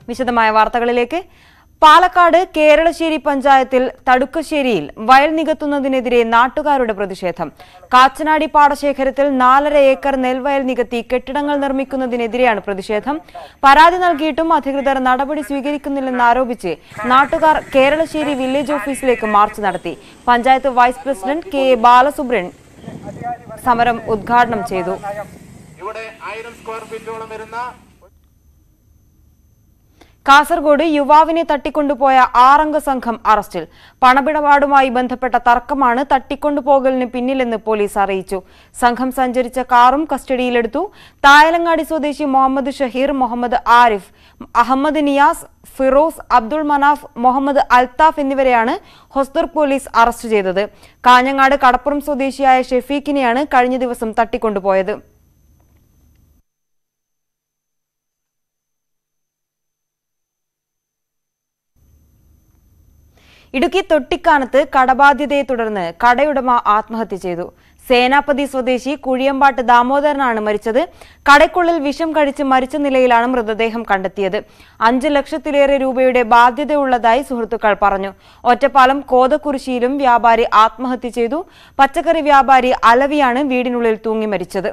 വിശദമായ വാർത്തകളിലേക്ക് പാലക്കാട് കേരളശ്ശേരി പഞ്ചായത്തിൽ തടുക്കശ്ശേരിയിൽ വയൽ നികത്തുന്നതിനെതിരെ നാട്ടുകാരുടെ പ്രതിഷേധം കാച്ചനാടി പാടശേഖരത്തിൽ നാലര ഏക്കർ നെൽവയൽ നികത്തി കെട്ടിടങ്ങൾ നിർമ്മിക്കുന്നതിനെതിരെയാണ് പ്രതിഷേധം പരാതി നൽകിയിട്ടും അധികൃതർ നടപടി സ്വീകരിക്കുന്നില്ലെന്നാരോപിച്ച് നാട്ടുകാർ കേരളശ്ശേരി വില്ലേജ് ഓഫീസിലേക്ക് മാർച്ച് നടത്തി panchayat vice president K A Balasubran സമരം ഉദ്ഘാടനം ചെയ്തു ഇവിടെ ആയിരം സ്ക്വയർ ഫീറ്റോളം വരുന്ന കാസർഗോഡ് യുവാവിനെ തട്ടിക്കൊണ്ടുപോയ ആറംഗ സംഘം അറസ്റ്റിൽ പണമിടപാടുമായി ബന്ധപ്പെട്ട തർക്കമാണ് തട്ടിക്കൊണ്ടുപോകലിന് പിന്നിലെന്ന് പോലീസ് അറിയിച്ചു സംഘം സഞ്ചരിച്ച കാറും കസ്റ്റഡിയിലെടുത്തു തായലങ്ങാടി സ്വദേശി മുഹമ്മദ് ഷഹീർ മുഹമ്മദ് ആരിഫ് അഹമ്മദ് നിയാസ് ഫിറോസ് അബ്ദുൾ മനാഫ് മുഹമ്മദ് അൽത്താഫ് എന്നിവരെയാണ് ഹൊസ്ദുർ പോലീസ് അറസ്റ്റ് ചെയ്തത് കാഞ്ഞങ്ങാട് കടപ്പുറം സ്വദേശിയായ ഷെഫീഖിനെയാണ് കഴിഞ്ഞ ദിവസം തട്ടിക്കൊണ്ടുപോയത് ഇടുക്കി തൊട്ടിക്കാനത്ത് കടബാധ്യതയെ തുടർന്ന് കടയുടമ ആത്മഹത്യ ചെയ്തു സേനാപതി സ്വദേശി കുഴിയമ്പാട്ട് ദാമോദരനാണ് മരിച്ചത് കടയ്ക്കുള്ളിൽ വിഷം കഴിച്ച് മരിച്ച നിലയിലാണ് മൃതദേഹം കണ്ടെത്തിയത് അഞ്ച് ലക്ഷത്തിലേറെ രൂപയുടെ ബാധ്യതയുള്ളതായി സുഹൃത്തുക്കൾ പറഞ്ഞു ഒറ്റപ്പാലം കോതക്കുരിശിയിലും വ്യാപാരി ആത്മഹത്യ ചെയ്തു പച്ചക്കറി വ്യാപാരി അലവിയാണ് വീടിനുള്ളിൽ തൂങ്ങി മരിച്ചത്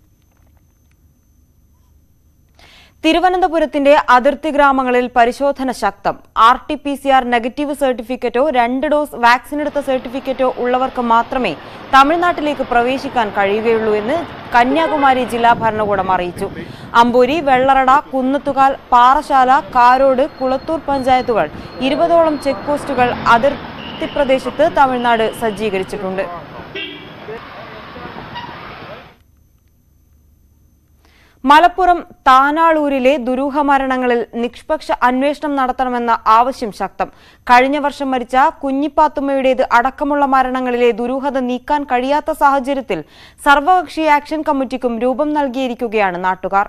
തിരുവനന്തപുരത്തിന്റെ അതിർത്തി ഗ്രാമങ്ങളിൽ പരിശോധന ശക്തം R T P C R negative സർട്ടിഫിക്കറ്റോ രണ്ട് ഡോസ് വാക്സിൻ എടുത്ത സർട്ടിഫിക്കറ്റോ ഉള്ളവർക്ക് മാത്രമേ തമിഴ്നാട്ടിലേക്ക് പ്രവേശിക്കാൻ കഴിയുകയുള്ളൂ എന്ന് കന്യാകുമാരി ജില്ലാ ഭരണകൂടം അറിയിച്ചു അമ്പൂരി വെള്ളറട കുന്നത്തുകാൽ പാറശാല കാരോട് കുളത്തൂർ പഞ്ചായത്തുകൾ ഇരുപതോളം ചെക്ക് പോസ്റ്റുകൾ അതിർത്തി പ്രദേശത്ത് തമിഴ്നാട് സജ്ജീകരിച്ചിട്ടുണ്ട് മലപ്പുറം താനാളൂരിലെ ദുരൂഹ മരണങ്ങളിൽ നിഷ്പക്ഷ അന്വേഷണം നടത്തണമെന്ന ആവശ്യം ശക്തം കഴിഞ്ഞ വർഷം മരിച്ച കുഞ്ഞിപ്പാത്തുമ്മയുടേത് അടക്കമുള്ള മരണങ്ങളിലെ ദുരൂഹത നീക്കാൻ കഴിയാത്ത സാഹചര്യത്തിൽ സർവകക്ഷി ആക്ഷൻ കമ്മിറ്റിക്കും രൂപം നൽകിയിരിക്കുകയാണ് നാട്ടുകാർ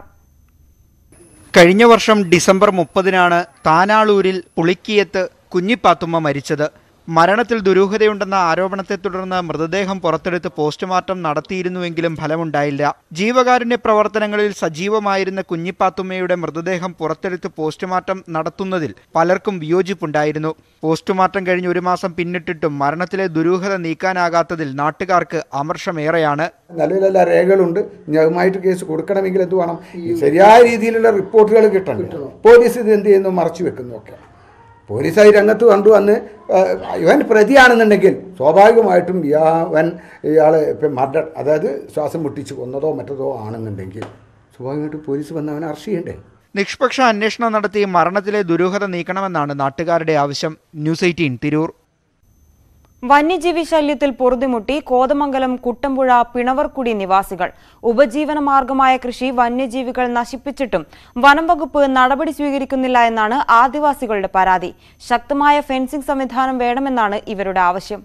കഴിഞ്ഞ വർഷം ഡിസംബർ മുപ്പതിനാണ് താനാളൂരിൽ പുളിക്കിയത്ത് കുഞ്ഞിപ്പാത്തുമ്മ മരിച്ചത് മരണത്തിൽ ദുരൂഹതയുണ്ടെന്ന ആരോപണത്തെ തുടർന്ന് മൃതദേഹം പുറത്തെടുത്ത് പോസ്റ്റ്മോർട്ടം നടത്തിയിരുന്നുവെങ്കിലും ഫലമുണ്ടായില്ല ജീവകാരുണ്യ പ്രവർത്തനങ്ങളിൽ സജീവമായിരുന്ന കുഞ്ഞിപ്പാത്തുമ്മയുടെ മൃതദേഹം പുറത്തെടുത്ത് പോസ്റ്റ്മോർട്ടം നടത്തുന്നതിൽ പലർക്കും വിയോജിപ്പുണ്ടായിരുന്നു പോസ്റ്റ്മോർട്ടം കഴിഞ്ഞ് ഒരു മാസം പിന്നിട്ടിട്ടും മരണത്തിലെ ദുരൂഹത നീക്കാനാകാത്തതിൽ നാട്ടുകാർക്ക് അമർഷമേറെയാണ് നിലവിലെല്ലാ രേഖകളുണ്ട് ഇനി അതുമായിട്ട് കേസ് കൊടുക്കണമെങ്കിൽ എന്ത് വേണം ഈ ശരിയായ രീതിയിലുള്ള റിപ്പോർട്ടുകൾ കിട്ടണം പോലീസ് ഇത് എന്ത് ചെയ്യുന്നു മറച്ചു വെക്കുന്നു ഒക്കെ പോലീസായി രംഗത്ത് കണ്ടു അന്ന് ആ, ഇവൻ പ്രതിയാണെന്നുണ്ടെങ്കിൽ സ്വാഭാവികമായിട്ടും ഇവൻ ഇയാളെ ഇപ്പം മർഡർ അതായത് ശ്വാസം മുട്ടിച്ച് കൊന്നതോ മറ്റതോ ആണെന്നുണ്ടെങ്കിൽ സ്വാഭാവികമായിട്ടും പോലീസ് വന്ന് അവനെ അറസ്റ്റ് ചെയ്യണ്ടേ നിഷ്പക്ഷ അന്വേഷണം നടത്തി മരണത്തിലെ ദുരൂഹത നീക്കണമെന്നാണ് നാട്ടുകാരുടെ ആവശ്യം ന്യൂസ് എയ്റ്റീൻ തിരൂർ വന്യജീവി ശല്യത്തിൽ പൊറുതിമുട്ടി കോതമംഗലം കുട്ടമ്പുഴ പിണവർക്കുടി നിവാസികൾ ഉപജീവന മാർഗമായ കൃഷി വന്യജീവികൾ നശിപ്പിച്ചിട്ടും വനം വകുപ്പ് നടപടി സ്വീകരിക്കുന്നില്ല എന്നാണ് ആദിവാസികളുടെ പരാതി ശക്തമായ ഫെൻസിംഗ് സംവിധാനം വേണമെന്നാണ് ഇവരുടെ ആവശ്യം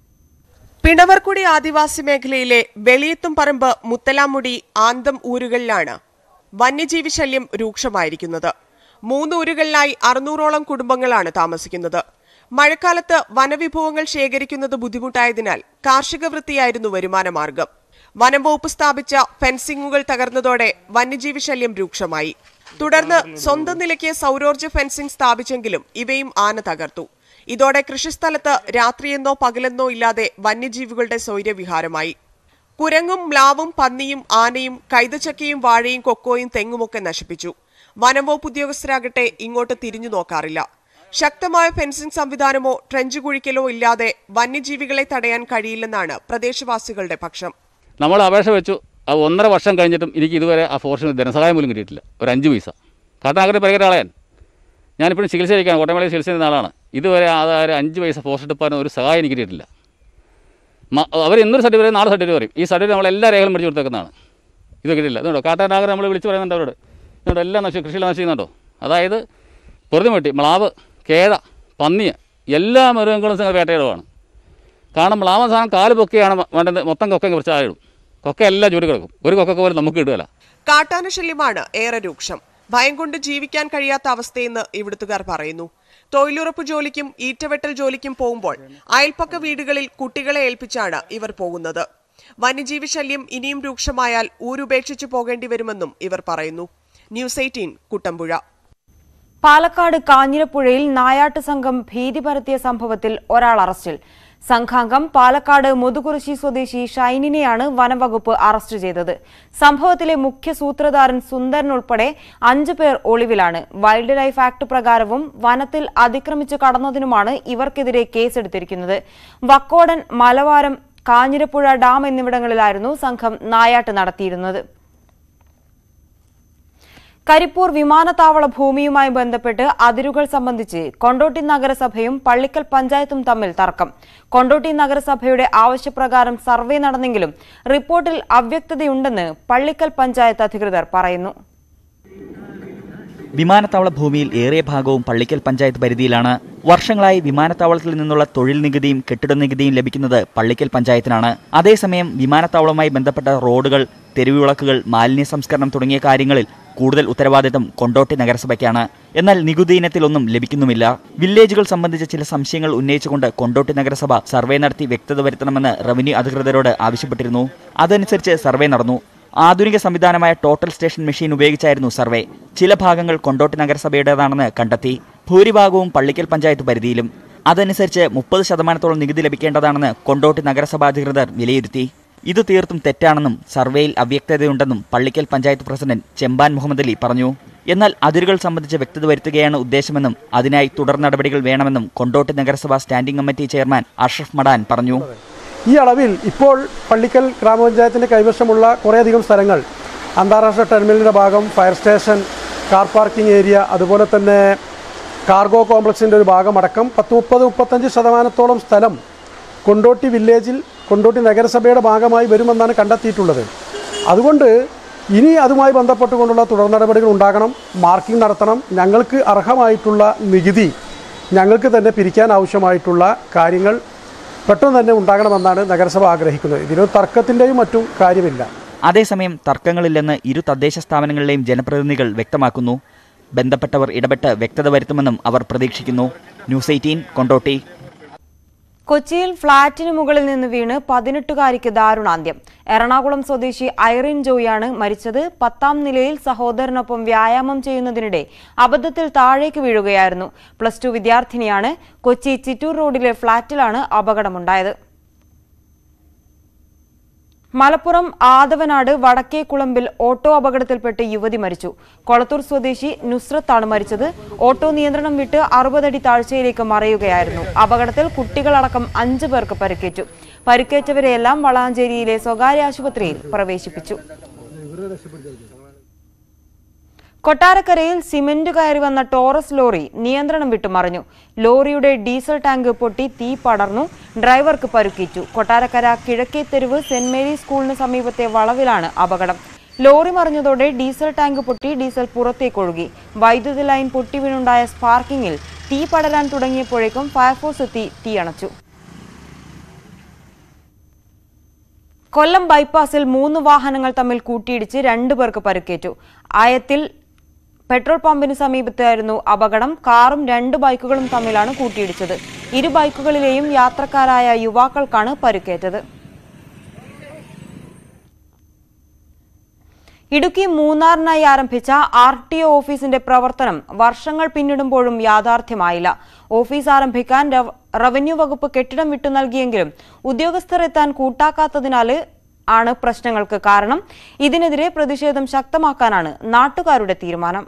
പിണവർക്കുടി ആദിവാസി മേഖലയിലെ വെളിയത്തും പറമ്പ് മുത്തലാമുടി ആന്തം ഊരുകളിലാണ് വന്യജീവി ശല്യം രൂക്ഷമായിരിക്കുന്നത് മൂന്ന് ഊരുകളിലായി അറുന്നൂറോളം കുടുംബങ്ങളാണ് താമസിക്കുന്നത് മഴക്കാലത്ത് വനവിഭവങ്ങൾ ശേഖരിക്കുന്നത് ബുദ്ധിമുട്ടായതിനാൽ കാർഷിക വൃത്തിയായിരുന്നു വരുമാന മാർഗം വനം വകുപ്പ് സ്ഥാപിച്ച ഫെൻസിംഗുകൾ തകർന്നതോടെ വന്യജീവി ശല്യം രൂക്ഷമായി തുടർന്ന് സ്വന്തം നിലയ്ക്ക് സൗരോർജ്ജ ഫെൻസിംഗ് സ്ഥാപിച്ചെങ്കിലും ഇവയും ആന തകർത്തു ഇതോടെ കൃഷിസ്ഥലത്ത് രാത്രിയെന്നോ പകലെന്നോ ഇല്ലാതെ വന്യജീവികളുടെ സ്വൈര്യവിഹാരമായി കുരങ്ങും മ്ലാവും പന്നിയും ആനയും കൈതച്ചക്കയും വാഴയും കൊക്കോയും തെങ്ങുമൊക്കെ നശിപ്പിച്ചു വനം വകുപ്പ് ഉദ്യോഗസ്ഥരാകട്ടെ ഇങ്ങോട്ട് തിരിഞ്ഞു നോക്കാറില്ല ശക്തമായ ഫെൻസിംഗ് സംവിധാനമോ ട്രെഞ്ച് കുഴിക്കലോ ഇല്ലാതെ വന്യജീവികളെ തടയാൻ കഴിയില്ലെന്നാണ് പ്രദേശവാസികളുടെ പക്ഷം നമ്മൾ അപേക്ഷ വെച്ചു അത് ഒന്നര വർഷം കഴിഞ്ഞിട്ടും എനിക്ക് ഇതുവരെ ആ ഫോറസ്റ്റിന് ധനസഹായം പോലും കിട്ടിയിട്ടില്ല ഒരു അഞ്ച് പൈസ കാട്ടാനഗരം പരികര ആളയാൻ ഞാനിപ്പോഴും ചികിത്സ കഴിക്കാൻ കോട്ടമലയിൽ ചികിത്സ ചെയ്യുന്ന ആളാണ് ഇതുവരെ ആ ഒരു അഞ്ച് പൈസ ഫോറസ്റ്റ് ഡിപ്പാർട്ട്മെന്റ് ഒരു സഹായം എനിക്ക് കിട്ടിയിട്ടില്ല അവർ എന്നൊരു സർട്ടിഫിക്കറ്റ് നാളെ സർട്ടിഫിക്കറ്റ് പറയും ഈ സർട്ടിഫിക്കറ്റ് നമ്മൾ എല്ലാ രേഖകളും മേടിച്ച് കൊടുത്തേക്കുന്നതാണ് ഇത് കിട്ടിയില്ല ഇതുണ്ടോ കാട്ടാനഗരം നമ്മൾ വിളിച്ച് പറയുന്നുണ്ട് അവരോട് ഇതുണ്ടോ എല്ലാം നശി കൃഷിയെല്ലാം നശിക്കുന്നുണ്ടോ അതായത് പൊറുതിമുട്ടി മ്ലാവ് കേഴ പന്നിയ എല്ലാ മൃഗങ്ങളും സംഘ വേട്ടയിടമാണ് കാരണം മ്ലാവൻ സാധനം കാല് പൊക്കിയാണ് വേണ്ടത് മൊത്തം കൊക്ക കുറച്ച് ആയിടും കൊക്ക എല്ലാം ചൂടി കിടക്കും ഒരു കൊക്കൊക്കെ പോലും നമുക്ക് കിട്ടുകയില്ല കാട്ടാന ശല്യമാണ് ഏറെ രൂക്ഷം ഭയം കൊണ്ട് ജീവിക്കാൻ കഴിയാത്ത അവസ്ഥയെന്ന് ഇവിടുത്തുകാർ പറയുന്നു തൊഴിലുറപ്പ് ജോലിക്കും ഈറ്റവെട്ടൽ ജോലിക്കും പോകുമ്പോൾ അയൽപ്പക്ക വീടുകളിൽ കുട്ടികളെ ഏൽപ്പിച്ചാണ് ഇവർ പോകുന്നത് വന്യജീവി ശല്യം ഇനിയും രൂക്ഷമായാൽ ഊരുപേക്ഷിച്ചു പോകേണ്ടി വരുമെന്നും ഇവർ പറയുന്നു ന്യൂസ് എയ്റ്റീൻ കുട്ടമ്പുഴ പാലക്കാട് കാഞ്ഞിരപ്പുഴയിൽ നായാട്ട് സംഘം ഭീതി പരത്തിയ സംഭവത്തിൽ ഒരാൾ അറസ്റ്റിൽ സംഘാംഗം പാലക്കാട് മുതുകുറിശി സ്വദേശി ഷൈനിനെയാണ് വനംവകുപ്പ് അറസ്റ്റ് ചെയ്തത് സംഭവത്തിലെ മുഖ്യ സൂത്രധാരൻ സുന്ദരൻ ഉൾപ്പെടെ അഞ്ചു പേർ ഒളിവിലാണ് വൈൽഡ് ലൈഫ് ആക്ട് പ്രകാരവും വനത്തിൽ അതിക്രമിച്ചു കടന്നതിനുമാണ് ഇവർക്കെതിരെ കേസെടുത്തിരിക്കുന്നത് വക്കോടൻ മലവാരം കാഞ്ഞിരപ്പുഴ ഡാം എന്നിവിടങ്ങളിലായിരുന്നു സംഘം നായാട്ട് നടത്തിയിരുന്നത് കരിപ്പൂർ വിമാനത്താവള ഭൂമിയുമായി ബന്ധപ്പെട്ട് അതിരുകൾ സംബന്ധിച്ച് കൊണ്ടോട്ടി നഗരസഭയും പള്ളിക്കൽ പഞ്ചായത്തും തമ്മിൽ തർക്കം കൊണ്ടോട്ടി നഗരസഭയുടെ ആവശ്യപ്രകാരം സർവേ നടന്നെങ്കിലും റിപ്പോർട്ടിൽ അവ്യക്തതയുണ്ടെന്ന് പള്ളിക്കൽ പഞ്ചായത്ത് അധികൃതർ പറയുന്നു വിമാനത്താവള ഭൂമിയിൽ ഏറിയ ഭാഗവും പള്ളിക്കൽ പഞ്ചായത്ത് പരിധിയിലാണ് വർഷങ്ങളായി വിമാനത്താവളത്തിൽ നിന്നുള്ള തൊഴിൽ നികുതിയും കെട്ടിട നികുതിയും ലഭിക്കുന്നത് പള്ളിക്കൽ പഞ്ചായത്തിനാണ് അതേസമയം വിമാനത്താവളവുമായി ബന്ധപ്പെട്ട റോഡുകൾ തെരുവുവിളക്കുകൾ മാലിന്യ സംസ്കരണം തുടങ്ങിയ കാര്യങ്ങളിൽ കൂടുതൽ ഉത്തരവാദിത്തം കൊണ്ടോട്ടി നഗരസഭയ്ക്കാണ് എന്നാൽ നികുതി ഇനത്തിലൊന്നും ലഭിക്കുന്നുമില്ല വില്ലേജുകൾ സംബന്ധിച്ച ചില സംശയങ്ങൾ ഉന്നയിച്ചുകൊണ്ട് കൊണ്ടോട്ടി നഗരസഭ സർവേ നടത്തി വ്യക്തത വരുത്തണമെന്ന് റവന്യൂ അധികൃതരോട് ആവശ്യപ്പെട്ടിരുന്നു അതനുസരിച്ച് സർവേ നടന്നു ആധുനിക സംവിധാനമായ ടോട്ടൽ സ്റ്റേഷൻ മെഷീൻ ഉപയോഗിച്ചായിരുന്നു സർവേ ചില ഭാഗങ്ങൾ കൊണ്ടോട്ടി നഗരസഭയുടേതാണെന്ന് കണ്ടെത്തി ഭൂരിഭാഗവും പള്ളിക്കൽ പഞ്ചായത്ത് പരിധിയിലും അതനുസരിച്ച് മുപ്പത് ശതമാനത്തോളം നികുതി ലഭിക്കേണ്ടതാണെന്ന് കൊണ്ടോട്ടി നഗരസഭാ അധികൃതർ വിലയിരുത്തി ഇത് തീർത്തും തെറ്റാണെന്നും സർവേയിൽ അവ്യക്തതയുണ്ടെന്നും പള്ളിക്കൽ പഞ്ചായത്ത് പ്രസിഡന്റ് ചെമ്പാൻ മുഹമ്മദ് അലി പറഞ്ഞു എന്നാൽ അതിരുകൾ സംബന്ധിച്ച് വ്യക്തത വരുത്തുകയാണ് ഉദ്ദേശമെന്നും അതിനായി തുടർ നടപടികൾ വേണമെന്നും കൊണ്ടോട്ടി നഗരസഭാ standing committee chairman Ashraf Madan പറഞ്ഞു ഈ അളവിൽ ഇപ്പോൾ പള്ളിക്കൽ ഗ്രാമപഞ്ചായത്തിൻ്റെ കൈവശമുള്ള കുറേയധികം സ്ഥലങ്ങൾ അന്താരാഷ്ട്ര ടെർമിനലിൻ്റെ ഭാഗം fire station car parking area അതുപോലെ തന്നെ കാർഗോ കോംപ്ലക്സിൻ്റെ ഒരു ഭാഗം അടക്കം പത്ത് മുപ്പത് മുപ്പത്തഞ്ച് ശതമാനത്തോളം സ്ഥലം കൊണ്ടോട്ടി വില്ലേജിൽ കൊണ്ടോട്ടി നഗരസഭയുടെ ഭാഗമായി വരുമെന്നാണ് കണ്ടെത്തിയിട്ടുള്ളത് അതുകൊണ്ട് ഇനി അതുമായി ബന്ധപ്പെട്ടുകൊണ്ടുള്ള തുടർ നടപടികൾ ഉണ്ടാകണം മാർക്കിംഗ് നടത്തണം ഞങ്ങൾക്ക് അർഹമായിട്ടുള്ള നികുതി ഞങ്ങൾക്ക് തന്നെ പിരിക്കാൻ ആവശ്യമായിട്ടുള്ള കാര്യങ്ങൾ പെട്ടെന്ന് തന്നെ ഉണ്ടാകണമെന്നാണ് നഗരസഭ ആഗ്രഹിക്കുന്നത് ഇതിലൊരു തർക്കത്തിൻ്റെയും മറ്റും കാര്യമില്ല അതേസമയം തർക്കങ്ങളില്ലെന്ന് ഇരു തദ്ദേശ സ്ഥാപനങ്ങളിലെയും ജനപ്രതിനിധികൾ വ്യക്തമാക്കുന്നു ബന്ധപ്പെട്ടവർ ഇടപെട്ട് വ്യക്തത വരുത്തുമെന്നും അവർ പ്രതീക്ഷിക്കുന്നു ന്യൂസ് എയ്റ്റീൻ കൊണ്ടോട്ടി കൊച്ചിയിൽ ഫ്ളാറ്റിന് മുകളിൽ നിന്ന് വീണ് പതിനെട്ടുകാരിക്ക് ദാരുണാന്ത്യം എറണാകുളം സ്വദേശി ഐറിൻ ജോയിയാണ് മരിച്ചത് പത്താം നിലയിൽ സഹോദരനൊപ്പം വ്യായാമം ചെയ്യുന്നതിനിടെ അബദ്ധത്തിൽ താഴേക്ക് വീഴുകയായിരുന്നു പ്ലസ് ടു വിദ്യാർത്ഥിനിയാണ് കൊച്ചി ചിറ്റൂർ റോഡിലെ ഫ്ളാറ്റിലാണ് അപകടമുണ്ടായത് മലപ്പുറം ആദവനാട് വടക്കേക്കുളമ്പിൽ ഓട്ടോ അപകടത്തിൽപ്പെട്ട് യുവതി മരിച്ചു കൊളത്തൂർ സ്വദേശി നുസ്രത്താണ് മരിച്ചത് ഓട്ടോ നിയന്ത്രണം വിട്ട് അറുപതടി താഴ്ചയിലേക്ക് മറയുകയായിരുന്നു അപകടത്തിൽ കുട്ടികളടക്കം അഞ്ചു പേർക്ക് പരിക്കേറ്റു പരിക്കേറ്റവരെയെല്ലാം വളാഞ്ചേരിയിലെ സ്വകാര്യ ആശുപത്രിയിൽ പ്രവേശിപ്പിച്ചു കൊട്ടാരക്കരയിൽ സിമന്റ് കയറി വന്ന ടോറസ് ലോറി നിയന്ത്രണം വിട്ടു മറിഞ്ഞു ലോറിയുടെ ഡീസൽ ടാങ്ക് പൊട്ടി തീ പടർന്നു ഡ്രൈവർക്ക് പരുക്കേറ്റു കൊട്ടാരക്കര കിഴക്കേ തെരുവ് സെന്റ് മേരി സ്കൂളിന് സമീപത്തെ വളവിലാണ് അപകടം ലോറി മറിഞ്ഞതോടെ ഡീസൽ ടാങ്ക് പൊട്ടി ഡീസൽ പുറത്തേക്കൊഴുകി വൈദ്യുതി ലൈൻ പൊട്ടി വീണുണ്ടായ സ്പാർക്കിങ്ങിൽ തീ പടരാൻ തുടങ്ങിയപ്പോഴേക്കും ഫയർഫോഴ്സ് എത്തി തീയണച്ചു കൊല്ലം ബൈപ്പാസിൽ മൂന്ന് വാഹനങ്ങൾ തമ്മിൽ കൂട്ടിയിടിച്ച് രണ്ടു പേർക്ക് പരുക്കേറ്റു ആയത്തിൽ പെട്രോൾ പമ്പിന് സമീപത്തായിരുന്നു അപകടം കാറും രണ്ട് ബൈക്കുകളും തമ്മിലാണ് കൂട്ടിയിടിച്ചത് ഇരു ബൈക്കുകളിലെയും യാത്രക്കാരായ യുവാക്കൾക്കാണ് പരുക്കേറ്റത് ഇടുക്കി മൂന്നാറിനായി ആരംഭിച്ച ആർ ടി ഒ ഓഫീസിന്റെ പ്രവർത്തനം വർഷങ്ങൾ പിന്നിടുമ്പോഴും യാഥാർത്ഥ്യമായില്ല ഓഫീസ് ആരംഭിക്കാൻ രവ- റവന്യൂ വകുപ്പ് കെട്ടിടം വിട്ടു നൽകിയെങ്കിലും ഉദ്യോഗസ്ഥർ എത്താൻ കൂട്ടാക്കാത്തതിനാൽ ആണ് പ്രശ്നങ്ങൾക്ക് കാരണം ഇതിനെതിരെ പ്രതിഷേധം ശക്തമാക്കാനാണ് നാട്ടുകാരുടെ തീരുമാനം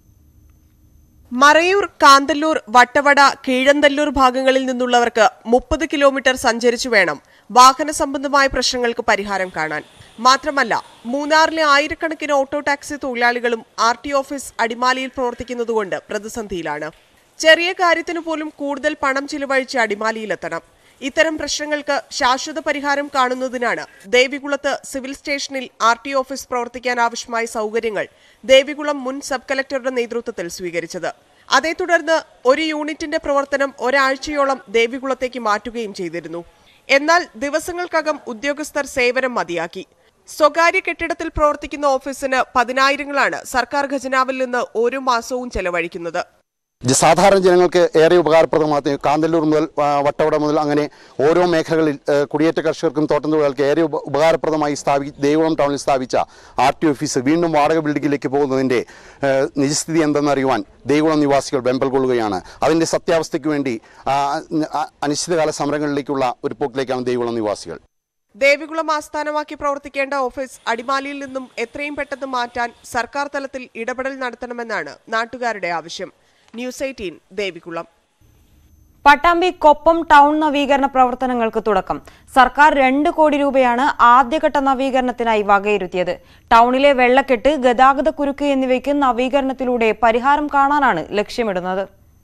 മറയൂർ കാന്തല്ലൂർ വട്ടവട കീഴന്തല്ലൂർ ഭാഗങ്ങളിൽ നിന്നുള്ളവർക്ക് മുപ്പത് കിലോമീറ്റർ സഞ്ചരിച്ചു വേണം വാഹന സംബന്ധമായ പ്രശ്നങ്ങൾക്ക് പരിഹാരം കാണാൻ മാത്രമല്ല മൂന്നാറിലെ ആയിരക്കണക്കിന് ഓട്ടോ ടാക്സി തൊഴിലാളികളും ആർ ടി ഓഫീസ് അടിമാലിയിൽ പ്രവർത്തിക്കുന്നതുകൊണ്ട് പ്രതിസന്ധിയിലാണ് ചെറിയ കാര്യത്തിനു പോലും കൂടുതൽ പണം ചിലവഴിച്ച് അടിമാലിയിലെത്തണം ഇത്തരം പ്രശ്നങ്ങൾക്ക് ശാശ്വത പരിഹാരം കാണുന്നതിനാണ് ദേവികുളത്ത് സിവിൽ സ്റ്റേഷനിൽ ആർ ടി ഓഫീസ് പ്രവർത്തിക്കാൻ ആവശ്യമായ സൗകര്യങ്ങൾ ദേവികുളം മുൻ സബ് കലക്ടറുടെ നേതൃത്വത്തിൽ സ്വീകരിച്ചത് അതേ തുടർന്ന് ഒരു യൂണിറ്റിന്റെ പ്രവർത്തനം ഒരാഴ്ചയോളം ദേവികുളത്തേക്ക് മാറ്റുകയും ചെയ്തിരുന്നു എന്നാൽ ദിവസങ്ങൾക്കകം ഉദ്യോഗസ്ഥർ സേവനം മതിയാക്കി സ്വകാര്യ കെട്ടിടത്തിൽ പ്രവർത്തിക്കുന്ന ഓഫീസിന് പതിനായിരങ്ങളാണ് സർക്കാർ ഖജനാവിൽ നിന്ന് ഓരോ മാസവും ചെലവഴിക്കുന്നത് ജ- സാധാരണ ജനങ്ങൾക്ക് ഏറെ ഉപകാരപ്രദമാകുന്ന കാന്തല്ലൂർ മുതൽ ആ, വട്ടവട മുതൽ അങ്ങനെ ഓരോ മേഖലകളിൽ ആ, കുടിയേറ്റ കർഷകർക്കും തോട്ടം തൊഴിലാളികൾക്ക് ഏറെ ഉപ- ഉപകാരപ്രദമായി സ്ഥാപി ദേവളം ടൗണിൽ സ്ഥാപിച്ച ആർ ടി ഓഫീസ് വീണ്ടും വാടക ബിൽഡിങ്ങിലേക്ക് പോകുന്നതിൻ്റെ ആ, നിജസ്ഥിതി എന്തെന്നറിയുവാൻ ദേവളം നിവാസികൾ വെമ്പൽ കൊള്ളുകയാണ് അതിൻ്റെ സത്യാവസ്ഥയ്ക്ക് വേണ്ടി ആ, ആ, അനിശ്ചിതകാല സമരങ്ങളിലേക്കുള്ള ഒരു പോക്കിലേക്കാണ് ദേവളം നിവാസികൾ ദേവികുളം ആസ്ഥാനമാക്കി പ്രവർത്തിക്കേണ്ട ഓഫീസ് അടിമാലിയിൽ നിന്നും എത്രയും പെട്ടെന്ന് മാറ്റാൻ സർക്കാർ തലത്തിൽ ഇടപെടൽ നടത്തണമെന്നാണ് നാട്ടുകാരുടെ ആവശ്യം news eighteen Devikulam Pattambi Koppam town നവീകരണ പ്രവർത്തനങ്ങൾക്ക് തുടക്കം സർക്കാർ രണ്ട് കോടി രൂപയാണ് ആദ്യഘട്ട നവീകരണത്തിനായി വകയിരുത്തിയത് ടൗണിലെ വെള്ളക്കെട്ട് ഗതാഗത കുരുക്ക് എന്നിവയ്ക്ക് നവീകരണത്തിലൂടെ പരിഹാരം കാണാനാണ് ലക്ഷ്യമിടുന്നത്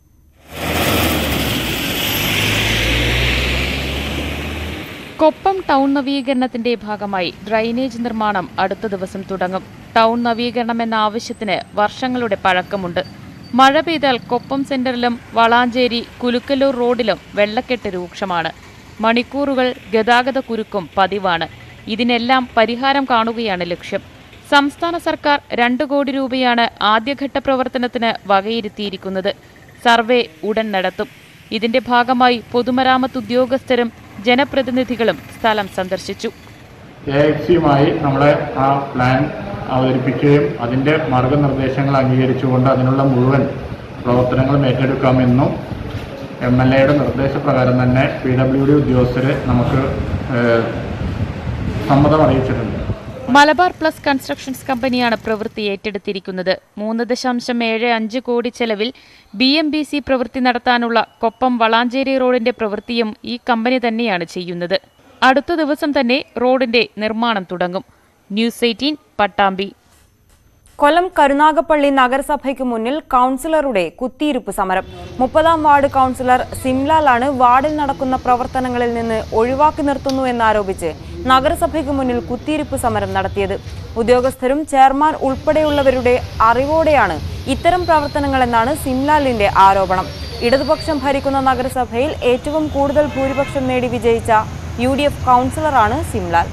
കൊപ്പം ടൗൺ നവീകരണത്തിന്റെ ഭാഗമായി ഡ്രൈനേജ് നിർമ്മാണം അടുത്ത ദിവസം തുടങ്ങും ടൗൺ നവീകരണം എന്ന ആവശ്യത്തിന് വർഷങ്ങളുടെ പഴക്കമുണ്ട് മഴ പെയ്താൽ കൊപ്പം സെന്ററിലും വളാഞ്ചേരി കുലുക്കല്ലൂർ റോഡിലും വെള്ളക്കെട്ട് രൂക്ഷമാണ് മണിക്കൂറുകൾ ഗതാഗത കുരുക്കും പതിവാണ് ഇതിനെല്ലാം പരിഹാരം കാണുകയാണ് ലക്ഷ്യം സംസ്ഥാന സർക്കാർ രണ്ട് കോടി രൂപയാണ് ആദ്യഘട്ട പ്രവർത്തനത്തിന് വകയിരുത്തിയിരിക്കുന്നത് സർവേ ഉടൻ നടത്തും ഇതിന്റെ ഭാഗമായി പൊതുമരാമത്ത് ഉദ്യോഗസ്ഥരും ജനപ്രതിനിധികളും സ്ഥലം സന്ദർശിച്ചു എ എഫ് സിയുമായി നമ്മളെ ആ പ്ലാൻ അവതരിപ്പിക്കുകയും അതിൻ്റെ മാർഗനിർദ്ദേശങ്ങൾ അംഗീകരിച്ചുകൊണ്ട് അതിനുള്ള മുഴുവൻ പ്രവർത്തനങ്ങളും ഏറ്റെടുക്കാമെന്നും എം എൽ എയുടെ നിർദ്ദേശപ്രകാരം തന്നെ പി ഡബ്ല്യു ഡി ഉദ്യോഗസ്ഥർ നമുക്ക് ഏഹ്, സമ്മതം അറിയിച്ചിട്ടുണ്ട് മലബാർ പ്ലസ് കൺസ്ട്രക്ഷൻസ് കമ്പനിയാണ് പ്രവൃത്തി ഏറ്റെടുത്തിരിക്കുന്നത് മൂന്ന് ദശാംശം ഏഴ് അഞ്ച് കോടി ചെലവിൽ ബി എം ബി സി പ്രവൃത്തി നടത്താനുള്ള കൊപ്പം വളാഞ്ചേരി റോഡിന്റെ പ്രവൃത്തിയും ഈ കമ്പനി തന്നെയാണ് ചെയ്യുന്നത് അടുത്ത ദിവസം തന്നെ റോഡിന്റെ നിർമ്മാണം തുടങ്ങും ന്യൂസ് എയ്റ്റീൻ പട്ടാമ്പി കൊല്ലം കരുനാഗപ്പള്ളി നഗരസഭയ്ക്ക് മുന്നിൽ കൗൺസിലറുടെ കുത്തിയിരിപ്പ് സമരം മുപ്പതാം വാർഡ് കൗൺസിലർ സിംലാലാണ് വാർഡിൽ നടക്കുന്ന പ്രവർത്തനങ്ങളിൽ നിന്ന് ഒഴിവാക്കി നിർത്തുന്നു എന്നാരോപിച്ച് നഗരസഭയ്ക്ക് മുന്നിൽ കുത്തിയിരിപ്പ് സമരം നടത്തിയത് ഉദ്യോഗസ്ഥരും ചെയർമാൻ ഉൾപ്പെടെയുള്ളവരുടെ അറിവോടെയാണ് ഇത്തരം പ്രവർത്തനങ്ങളെന്നാണ് സിംലാലിന്റെ ആരോപണം ഇടതുപക്ഷം ഭരിക്കുന്ന നഗരസഭയിൽ ഏറ്റവും കൂടുതൽ ഭൂരിപക്ഷം നേടി വിജയിച്ച യു ഡി എഫ് കൗൺസിലറാണ് Simlal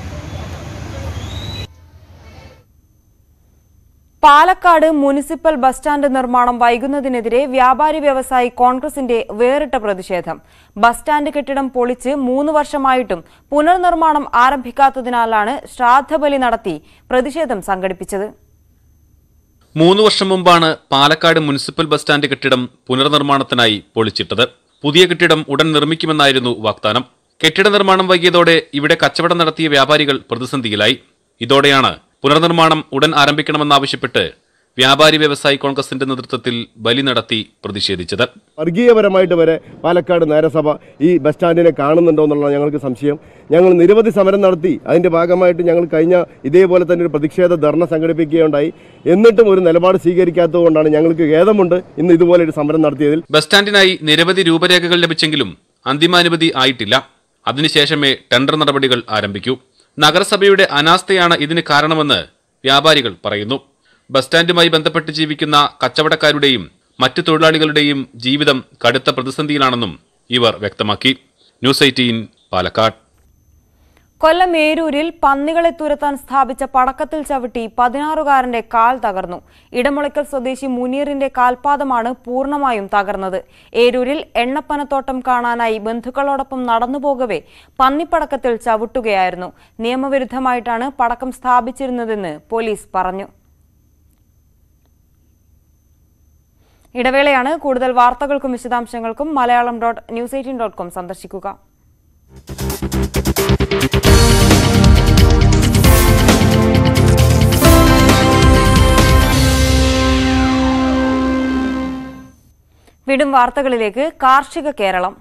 Palakkad municipal bus stand നിർമ്മാണം വൈകുന്നതിനെതിരെ വ്യാപാരി വ്യവസായി കോൺഗ്രസിന്റെ വേറിട്ട പ്രതിഷേധം ബസ് സ്റ്റാൻഡ് കെട്ടിടം പൊളിച്ച് മൂന്ന് വർഷമായിട്ടും പുനർനിർമ്മാണം ആരംഭിക്കാത്തതിനാലാണ് ശ്രാദ്ധബലി നടത്തി പ്രതിഷേധം സംഘടിപ്പിച്ചത് മൂന്ന് വർഷം മുമ്പാണ് പാലക്കാട് മുനിസിപ്പൽ ബസ് സ്റ്റാൻഡ് കെട്ടിടം പുനർനിർമ്മാണത്തിനായി പൊളിച്ചിട്ടത് പുതിയ കെട്ടിടം ഉടൻ നിർമ്മിക്കുമെന്നായിരുന്നു വാഗ്ദാനം കെട്ടിട നിർമ്മാണം വൈകിയതോടെ ഇവിടെ കച്ചവടം നടത്തിയ വ്യാപാരികൾ പ്രതിസന്ധിയിലായി ഇതോടെയാണ് പുനർനിർമ്മാണം ഉടൻ ആരംഭിക്കണമെന്നാവശ്യപ്പെട്ട് വ്യാപാരി വ്യവസായി കോൺഗ്രസിന്റെ നേതൃത്വത്തിൽ ബലി നടത്തി പ്രതിഷേധിച്ചത് വർഗീയപരമായിട്ട് വരെ പാലക്കാട് നഗരസഭ ഈ ബസ് സ്റ്റാൻഡിനെ കാണുന്നുണ്ടോ എന്നുള്ള ഞങ്ങൾക്ക് സംശയം ഞങ്ങൾ നിരവധി സമരം നടത്തി അതിന്റെ ഭാഗമായിട്ട് ഞങ്ങൾ കഴിഞ്ഞ ഇതേപോലെ തന്നെ ഒരു പ്രതിഷേധ ധർണ സംഘടിപ്പിക്കുകയുണ്ടായി എന്നിട്ടും ഒരു നിലപാട് സ്വീകരിക്കാത്തതുകൊണ്ടാണ് ഞങ്ങൾക്ക് ഖേദമുണ്ട് ഇന്ന് ഇതുപോലെ ഒരു സമരം നടത്തിയതിൽ ബസ് സ്റ്റാൻഡിനായി നിരവധി രൂപരേഖകൾ ലഭിച്ചെങ്കിലും അന്തിമാനുമതി ആയിട്ടില്ല അതിനുശേഷമേ ടെൻഡർ നടപടികൾ ആരംഭിക്കൂ നഗരസഭയുടെ അനാസ്ഥയാണ് ഇതിന് കാരണമെന്ന് വ്യാപാരികൾ പറയുന്നു ബസ് സ്റ്റാൻഡുമായി ബന്ധപ്പെട്ട് ജീവിക്കുന്ന കച്ചവടക്കാരുടെയും മറ്റു തൊഴിലാളികളുടെയും ജീവിതം കടുത്ത പ്രതിസന്ധിയിലാണെന്നും ഇവർ വ്യക്തമാക്കി ന്യൂസ് എയ്റ്റീൻ പാലക്കാട് കൊല്ലം ഏരൂരിൽ പന്നികളെ തുരത്താൻ സ്ഥാപിച്ച പടക്കത്തിൽ ചവിട്ടി പതിനാറുകാരന്റെ കാൽ തകർന്നു ഇടമുളയ്ക്കൽ സ്വദേശി മുനീറിന്റെ കാൽപാദമാണ് പൂർണ്ണമായും തകർന്നത് ഏരൂരിൽ എണ്ണപ്പനത്തോട്ടം കാണാനായി ബന്ധുക്കളോടൊപ്പം നടന്നുപോകവേ പന്നിപ്പടക്കത്തിൽ ചവിട്ടുകയായിരുന്നു നിയമവിരുദ്ധമായിട്ടാണ് പടക്കം സ്ഥാപിച്ചിരുന്നതെന്ന് പോലീസ് പറഞ്ഞു ഇടവേളയാണ് കൂടുതൽ വാർത്തകൾക്കും വിശദാംശങ്ങൾക്കും Malayalam dot news eighteen dot com സന്ദർശിക്കുക വീണ്ടും വാർത്തകളിലേക്ക് കാർഷിക കേരളം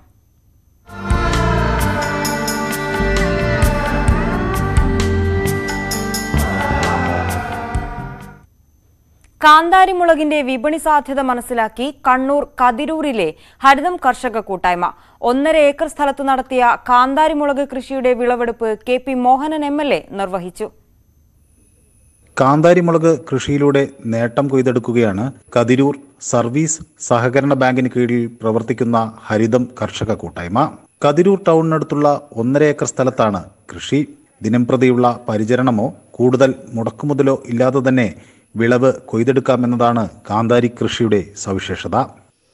കാന്താരിമുളകിന്റെ വിപണി സാധ്യത മനസ്സിലാക്കി കണ്ണൂർ കതിരൂരിലെ ഹരിതം കർഷക കൂട്ടായ്മ ഒന്നര ഏക്കർ സ്ഥലത്ത് നടത്തിയ കാന്താരിമുളക് കൃഷിയുടെ വിളവെടുപ്പ് K P Mohanan M L A നിർവഹിച്ചു കാന്താരിമുളക് കൃഷിയിലൂടെ നേട്ടം കൊയ്തെടുക്കുകയാണ് കതിരൂർ സർവീസ് സഹകരണ ബാങ്കിന് കീഴിൽ പ്രവർത്തിക്കുന്ന ഹരിതം കർഷക കൂട്ടായ്മ കതിരൂർ ടൗണിനടുത്തുള്ള ഒന്നര ഏക്കർ സ്ഥലത്താണ് കൃഷി ദിനംപ്രതിയുള്ള പരിചരണമോ കൂടുതൽ മുടക്കുമുതലോ ഇല്ലാതെ തന്നെ വിളവ് കൊയ്തെടുക്കാമെന്നതാണ് കാന്താരി കൃഷിയുടെ സവിശേഷത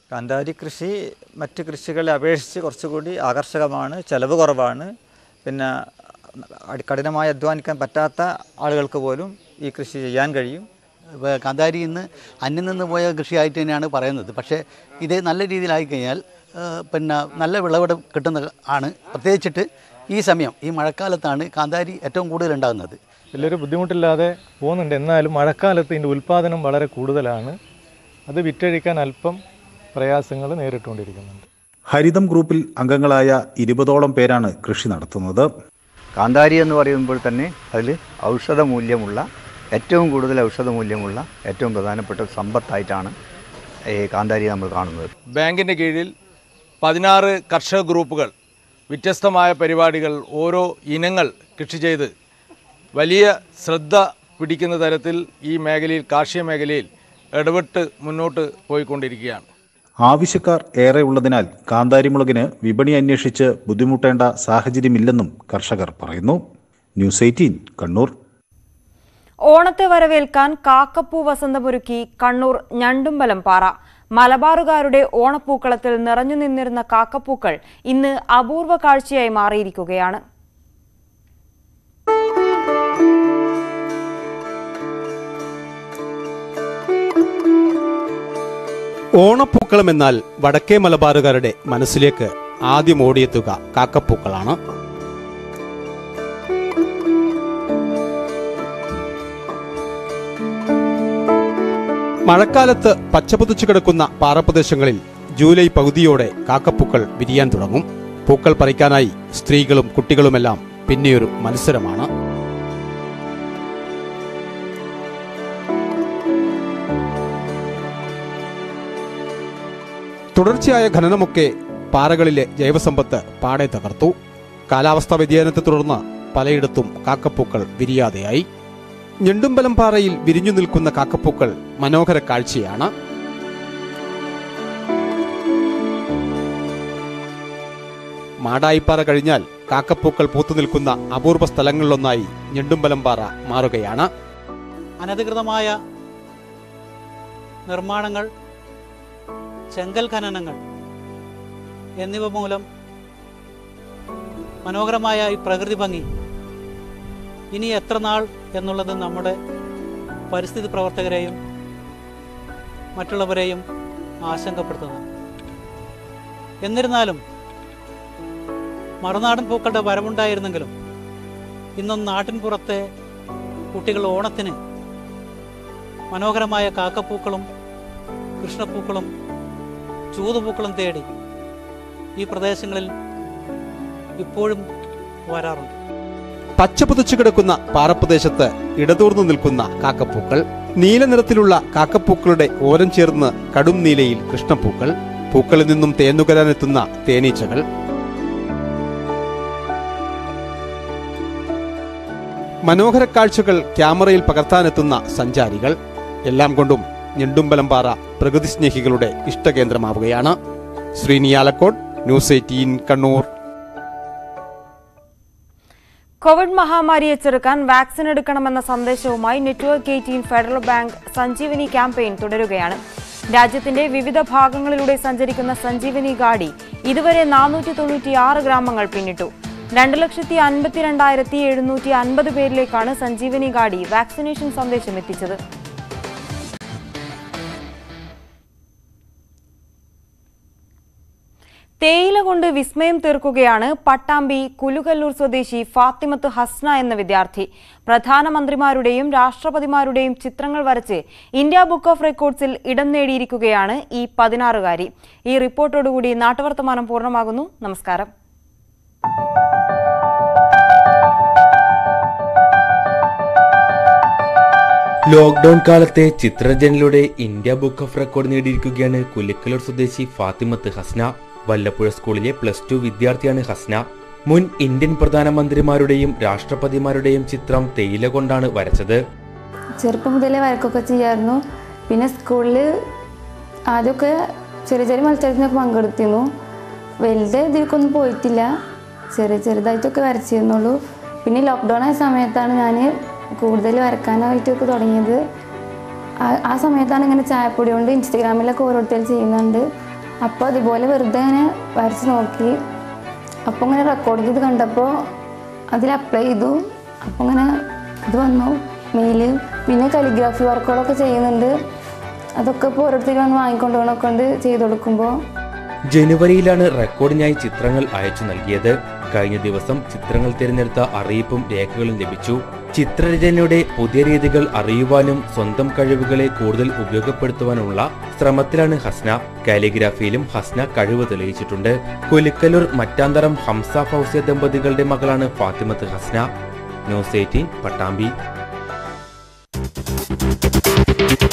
കാന്താരി കൃഷി മറ്റ് കൃഷികളെ അപേക്ഷിച്ച് കുറച്ചുകൂടി ആകർഷകമാണ് ചിലവ് കുറവാണ് പിന്നെ അടി- കഠിനമായി അധ്വാനിക്കാൻ പറ്റാത്ത ആളുകൾക്ക് പോലും ഈ കൃഷി ചെയ്യാൻ കഴിയും ഇപ്പോൾ കാന്താരി ഇന്ന് അന്യം നിന്ന് പോയ കൃഷിയായിട്ട് തന്നെയാണ് പറയുന്നത് പക്ഷേ ഇത് നല്ല രീതിയിലായി കഴിഞ്ഞാൽ ആ, പിന്നെ നല്ല വിളവെടു കിട്ടുന്ന ആണ് പ്രത്യേകിച്ചിട്ട് ഈ സമയം ഈ മഴക്കാലത്താണ് കാന്താരി ഏറ്റവും കൂടുതൽ ഉണ്ടാകുന്നത് വലിയൊരു ബുദ്ധിമുട്ടില്ലാതെ പോകുന്നുണ്ട് എന്നാലും മഴക്കാലത്ത് ഇതിൻ്റെ ഉൽപ്പാദനം വളരെ കൂടുതലാണ് അത് വിറ്റഴിക്കാൻ അല്പം പ്രയാസങ്ങൾ നേരിട്ടുകൊണ്ടിരിക്കുന്നുണ്ട് ഹരിതം ഗ്രൂപ്പിൽ അംഗങ്ങളായ ഇരുപതോളം പേരാണ് കൃഷി നടത്തുന്നത് കാന്താരി എന്ന് പറയുമ്പോൾ തന്നെ അതിൽ ഔഷധ മൂല്യമുള്ള ഏറ്റവും കൂടുതൽ ഔഷധ മൂല്യമുള്ള ഏറ്റവും പ്രധാനപ്പെട്ട ഒരു സമ്പത്തായിട്ടാണ് ഈ കാന്താരി നമ്മൾ കാണുന്നത് ബാങ്കിൻ്റെ കീഴിൽ പതിനാറ് കർഷക ഗ്രൂപ്പുകൾ വ്യത്യസ്തമായ പരിപാടികൾ ഓരോ ഇനങ്ങൾ കൃഷി ചെയ്ത് വലിയ ശ്രദ്ധ പിടിക്കുന്ന തരത്തിൽ ഈ മേഖലയിൽ കാർഷിക മേഖലയിൽ ഇടപെട്ട് മുന്നോട്ട് പോയിക്കൊണ്ടിരിക്കുകയാണ് ആവശ്യക്കാർ ഏറെ ഉള്ളതിനാൽ കാന്താരിമുളകിന് വിപണി അന്വേഷിച്ച് ബുദ്ധിമുട്ടേണ്ട സാഹചര്യമില്ലെന്നും കർഷകർ പറയുന്നു ന്യൂസ് എയ്റ്റീൻ കണ്ണൂർ ഓണത്തെ വരവേൽക്കാൻ കാക്കപ്പൂ വസന്തമൊരുക്കി കണ്ണൂർ ഞണ്ടുമ്പലം പാറ മലബാറുകാരുടെ ഓണപ്പൂക്കളത്തിൽ നിറഞ്ഞു നിന്നിരുന്ന കാക്കപ്പൂക്കൾ ഇന്ന് അപൂർവ കാഴ്ചയായി മാറിയിരിക്കുകയാണ് ഓണപ്പൂക്കളം എന്നാൽ വടക്കേ മലബാറുകാരുടെ മനസ്സിലേക്ക് ആദ്യം ഓടിയെത്തുക കാക്കപ്പൂക്കളാണ് മഴക്കാലത്ത് പച്ചപുതച്ചു കിടക്കുന്ന പാറപ്രദേശങ്ങളിൽ ജൂലൈ പകുതിയോടെ കാക്കപ്പൂക്കൾ വിരിയാൻ തുടങ്ങും പൂക്കൾ പറിക്കാനായി സ്ത്രീകളും കുട്ടികളുമെല്ലാം പിന്നെയൊരു മത്സരമാണ് തുടർച്ചയായ ഖനനമൊക്കെ പാറകളിലെ ജൈവസമ്പത്ത് പാടെ തകർത്തു കാലാവസ്ഥാ വ്യതിയാനത്തെ തുടർന്ന് പലയിടത്തും കാക്കപ്പൂക്കൾ വിരിയാതെയായി ഞെണ്ടുമ്പലം പാറയിൽ വിരിഞ്ഞു നിൽക്കുന്ന കാക്കപ്പൂക്കൾ മനോഹര കാഴ്ചയാണ് മാടായിപ്പാറ കഴിഞ്ഞാൽ കാക്കപ്പൂക്കൾ പൂത്തു നിൽക്കുന്ന അപൂർവ സ്ഥലങ്ങളിലൊന്നായി ഞെണ്ടുമ്പലം പാറ മാറുകയാണ് അനധികൃതമായ നിർമ്മാണങ്ങൾ ചെങ്കൽ ഖനനങ്ങൾ എന്നിവ മൂലം മനോഹരമായ ഈ പ്രകൃതി ഭംഗി ഇനി എത്ര നാൾ എന്നുള്ളത് നമ്മുടെ പരിസ്ഥിതി പ്രവർത്തകരെയും മറ്റുള്ളവരെയും ആശങ്കപ്പെടുത്തുന്നു എന്നിരുന്നാലും മറുനാടൻ പൂക്കളുടെ വരവുണ്ടായിരുന്നെങ്കിലും ഇന്നും നാട്ടിൻ പുറത്തെ കുട്ടികൾ ഓണത്തിന് മനോഹരമായ കാക്കപ്പൂക്കളും കൃഷ്ണപ്പൂക്കളും ചൂതുപൂക്കളും തേടി ഈ പ്രദേശങ്ങളിൽ ഇപ്പോഴും വരാറുണ്ട് പച്ചപുതച്ചു കിടക്കുന്ന പാറപ്രദേശത്ത് ഇടതൂർന്നു നിൽക്കുന്ന കാക്കപ്പൂക്കൾ നീല നിറത്തിലുള്ള കാക്കപ്പൂക്കളുടെ ഓരം ചേർന്ന് കടും നീലയിൽ കൃഷ്ണപ്പൂക്കൾ പൂക്കളിൽ നിന്നും തേന്നുകരാനെത്തുന്ന തേനീച്ചകൾ മനോഹര കാഴ്ചകൾ ക്യാമറയിൽ പകർത്താനെത്തുന്ന സഞ്ചാരികൾ എല്ലാം കൊണ്ടും ഞെണ്ടുമ്പലംപാറ പ്രകൃതി സ്നേഹികളുടെ ഇഷ്ടകേന്ദ്രമാവുകയാണ് ശ്രീനിയാലക്കോട് ന്യൂസ് എയ്റ്റീൻ കണ്ണൂർ കോവിഡ് മഹാമാരിയെ ചെറുക്കാൻ വാക്സിൻ എടുക്കണമെന്ന സന്ദേശവുമായി Network eighteen Federal Bank Sanjeevani campaign തുടരുകയാണ് രാജ്യത്തിന്റെ വിവിധ ഭാഗങ്ങളിലൂടെ സഞ്ചരിക്കുന്ന സഞ്ജീവനി ഗാഡി ഇതുവരെ നാനൂറ്റി തൊണ്ണൂറ്റിയാറ് ഗ്രാമങ്ങൾ പിന്നിട്ടു രണ്ട് ലക്ഷത്തി അൻപത്തിരണ്ടായിരത്തി എഴുന്നൂറ്റി അൻപത് പേരിലേക്കാണ് സഞ്ജീവനി ഗാഡി വാക്സിനേഷൻ സന്ദേശം എത്തിച്ചത് തേയില കൊണ്ട് വിസ്മയം തീർക്കുകയാണ് പട്ടാമ്പി കുലുകല്ലൂർ സ്വദേശി ഫാത്തിമത്ത് ഹസ്ന എന്ന വിദ്യാർത്ഥി പ്രധാനമന്ത്രിമാരുടെയും രാഷ്ട്രപതിമാരുടെയും ചിത്രങ്ങൾ വരച്ച് ഇന്ത്യ ബുക്ക് ഓഫ് റെക്കോർഡ്സിൽ ഇടം നേടിയിരിക്കുകയാണ് ഈ പതിനാറുകാരി ഈ റിപ്പോർട്ടോടുകൂടി നാട്ടുവർത്തമാനം പൂർണ്ണമാകുന്നു നമസ്കാരം ലോക്ക്ഡൌൺ കാലത്തെ ചിത്രരചനയിലൂടെ ഇന്ത്യ ബുക്ക് ഓഫ് റെക്കോർഡ് നേടിയിരിക്കുകയാണ് കുലിക്കലൂർ സ്വദേശി ഫാത്തിമത്ത് ഹസ്ന വല്ലപ്പുഴ സ്കൂളിലെ പ്ലസ് ടു വിദ്യാർത്ഥിയാണ് ഹസ്ന മുൻ ഇന്ത്യൻ പ്രധാനമന്ത്രിമാരുടെയും രാഷ്ട്രപതിമാരുടെയും ചിത്രം തേയില കൊണ്ടാണ് വരച്ചത് ചെറുപ്പം മുതലേ വരക്കൊക്കെ ചെയ്യായിരുന്നു പിന്നെ സ്കൂളിൽ ആദ്യമൊക്കെ ചെറിയ ചെറിയ മത്സരത്തിനൊക്കെ പങ്കെടുത്തിരുന്നു വലുത് ഇതിലേക്കൊന്നും പോയിട്ടില്ല ചെറിയ ചെറുതായിട്ടൊക്കെ വരച്ചിരുന്നുള്ളൂ പിന്നെ ലോക്ക്ഡൗൺ ആയ സമയത്താണ് ഞാൻ കൂടുതൽ വരക്കാനായിട്ടൊക്കെ തുടങ്ങിയത് ആ- ആ സമയത്താണ് ഇങ്ങനെ ചായപ്പൊടി കൊണ്ട് ഇൻസ്റ്റഗ്രാമിലൊക്കെ ഓരോരുത്തർ ചെയ്യുന്നുണ്ട് അപ്പോൾ അതുപോലെ വെറുതെ ഇങ്ങനെ വരച്ച് നോക്കി അപ്പോൾ ഇങ്ങനെ റെക്കോർഡ് ചെയ്ത് കണ്ടപ്പോൾ അതിൽ അപ്ലൈ ചെയ്തു അപ്പോൾ ഇങ്ങനെ ഇത് വന്നു മെയില് പിന്നെ കലിഗ്രാഫി വർക്കുകളൊക്കെ ചെയ്യുന്നുണ്ട് അതൊക്കെ ഇപ്പോൾ ഓരോരുത്തർ വന്ന് വാങ്ങിക്കൊണ്ട് പോകണമൊക്കെ ഉണ്ട് ചെയ്ത് കൊടുക്കുമ്പോൾ ജനുവരിയിലാണ് റെക്കോർഡിനായി ചിത്രങ്ങൾ അയച്ചു നൽകിയത് കഴിഞ്ഞ ദിവസം ചിത്രങ്ങൾ തിരഞ്ഞെടുത്ത അറിയിപ്പും രേഖകളും ലഭിച്ചു ചിത്രരചനയുടെ പുതിയ രീതികൾ അറിയുവാനും സ്വന്തം കഴിവുകളെ കൂടുതൽ ഉപയോഗപ്പെടുത്തുവാനുമുള്ള ശ്രമത്തിലാണ് ഹസ്ന കാലിഗ്രാഫിയിലും ഹസ്ന കഴിവ് തെളിയിച്ചിട്ടുണ്ട് കുലിക്കലൂർ മറ്റാന്തരം ഹംസ ഫൗസിയ ദമ്പതികളുടെ മകളാണ് ഫാത്തിമത്ത് ഹസ്ന ന്യൂസ് എയ്റ്റീൻ പട്ടാമ്പി